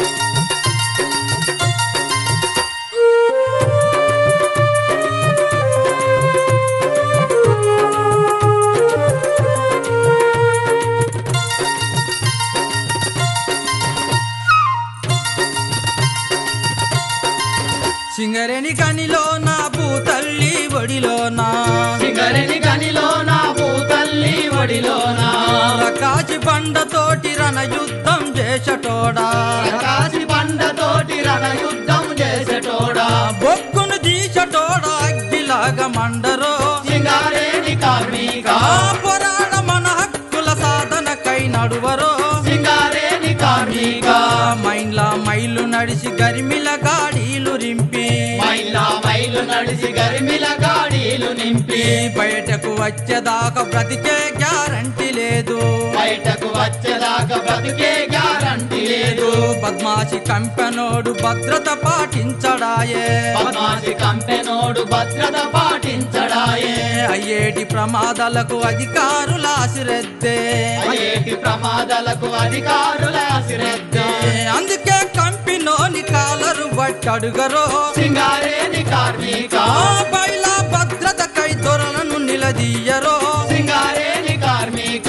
సింగరేణి కనిలో నా భూతల్లి ఒడిలో నా సింగరేణి గనిలో నా భూతల్లి ఒడిలోనా రకాచి బండతోటి రణ యుద్ధం చేసటోడా కాసి బండతోటి రణ యుద్ధం చేసేటోడా బొగ్గును తీసటోడా అగ్గిలాగా మండరో సింగారేణి కార్మిక ఆ పోరాడ మన హక్కుల సాధనకై నడువరో సింగారేణి కార్మిక మైన్లా మైలు నడిచి గరిమిల గాడీలు రింపి మైలా మైలు నడిచి గరిమిల గాడీలు నింపి బయటకు వచ్చేదాకా బ్రతికే గ్యారంటీ లేదు బయటకు వచ్చేదాకా బతుకే గ్యారంటీ లేదు బద్మాసి కంపెనోడు భద్రత పాటించడాయే పద్మాసి కంపెనోడు భద్రత పాటించడాయే అయ్యేటి ప్రమాదాలకు అధికారుల ఆశిరెద్దే అయ్యేటి ప్రమాదాలకు అధికారుల శ్రద్ధ అందుకే కంపెనోని కాలరు బట్టడుగరో సింగారేణి కార్మిక ఆ బయలా భద్రతకై దొరలను నిలదీయరో సింగారేణి కార్మిక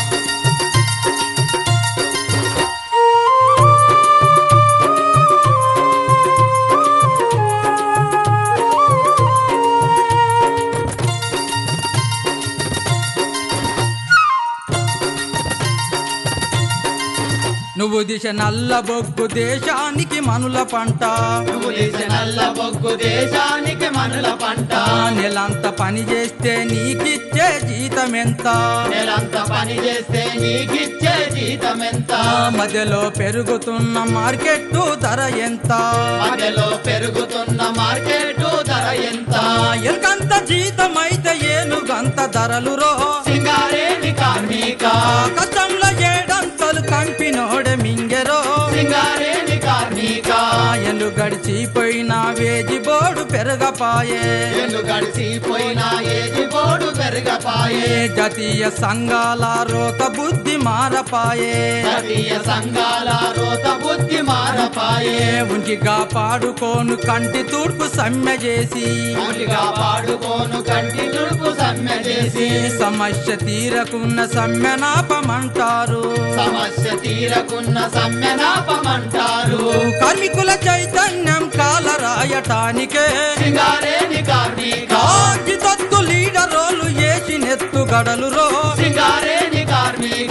నువ్వు దిశ నల్ల బొగ్గు దేశానికి మనుల పంట నువ్వు తీసే నల్ల బొగ్గు దేశానికి మనుల పంట నెలంత పని చేస్తే నీకిచ్చే జీతం ఎంత నెలంత పని చేస్తే నీకిచ్చే జీతం ఎంత మధ్యలో పెరుగుతున్న మార్కెట్ ధర ఎంత మధ్యలో పెరుగుతున్న మార్కెట్ ధర ఎంత ఎల్కంత జీతం అయితే ఏనుగంత ధరలు రో సింగారేణి కార్మిక కష్టంలో ఏడంతలు కంపినోడే మింగెరో సింగారేణి కార్మిక ఎలు గడిచిపోయిన వేజి బోడు పెరగపాయే ఎల్లు గడిచిపోయిన ఏది బోడు పెరగపాయే జాతీయ సంఘాల రోత బుద్ధి మారపాయే జాతీయ సంఘాల రోత బుద్ధి మారపాయే ఉంటిగా పాడుకోను కంటి తూర్పు సమ్మె చేసి మౌలిగా పాడుకోను కంటి తుడుపు సమ్మె చేసి సమస్య తీరకున్న సమ్మెనాపమంటారు సమస్య తీరకున్న సమ్మెనాపమంటారు కార్మికుల చైతన్యం కాలరాయటానికే సింగారేణి కార్మిక కాగితత్తు లీడరోలు ఏసి నెత్తు గడలు రో సింగారేణి కార్మిక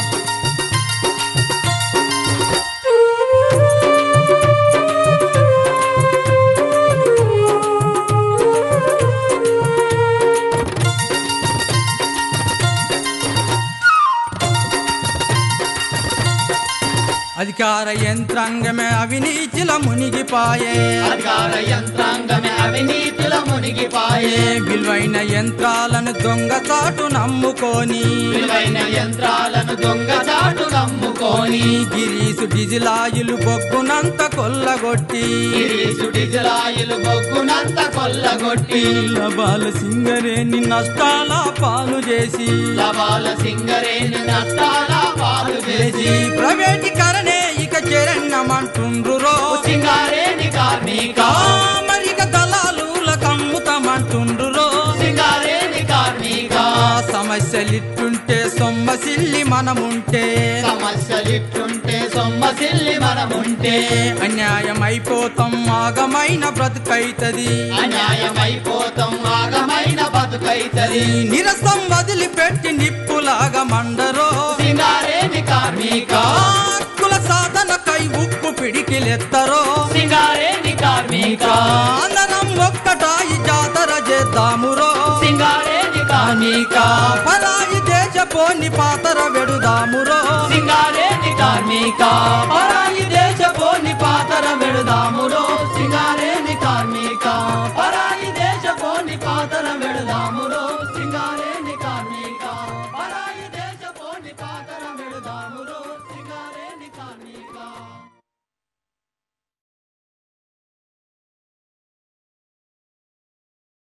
అధికార యంత్రాంగమే అవినీతిల మునిగిపాయే అధికార యంత్రాంగమే అవినీతిలో మునిగిపాయే విలువైన యంత్రాలను దొంగచాటు నమ్ముకొని విలువైన యంత్రాలను దొంగచాటు నమ్ముకొని గిరీసు డిజిలాయిలు బొగ్గునంత కొల్లగొట్టి గిరీసు డిజలాయిలు బొగ్గునంత కొల్లగొట్టి బాల సింగరేణి నష్టాల పాలు చేసి లవాల సింగరేణి నష్టాల పాలు చేసి ప్రైవేటీకరణే ఇక చెరన్నమంటుండ్రు రో సింగారేణి కార్మిక కామరిక దళాలుల కమ్ముతామంటుండ్రు రో సింగారేణి కార్మిక సమస్యలిట్టుంటే సొమ్మసిల్లి మనముంటే సమస్యలిట్టుంటే సొమ్మసిల్లి మనముంటే అన్యాయం అయిపోతాం ఆగమైన బ్రతుకైతది అన్యాయమైపోతాం ఆగమైన బతుకైతది నిరసం వదిలిపెట్టి నిప్పులాగా మండరో సింగారేణి కార్మిక హక్కుల సాధనకై ఉప్పు పిడికిలెత్తరో సింగారేణి కార్మిక అందరం ఒక్కటాయి జాతర చేద్దామురో సింగారేణి కార్మిక పరాయి దేశపోని పాతర వెడుదామురో సింగారేణి కార్మిక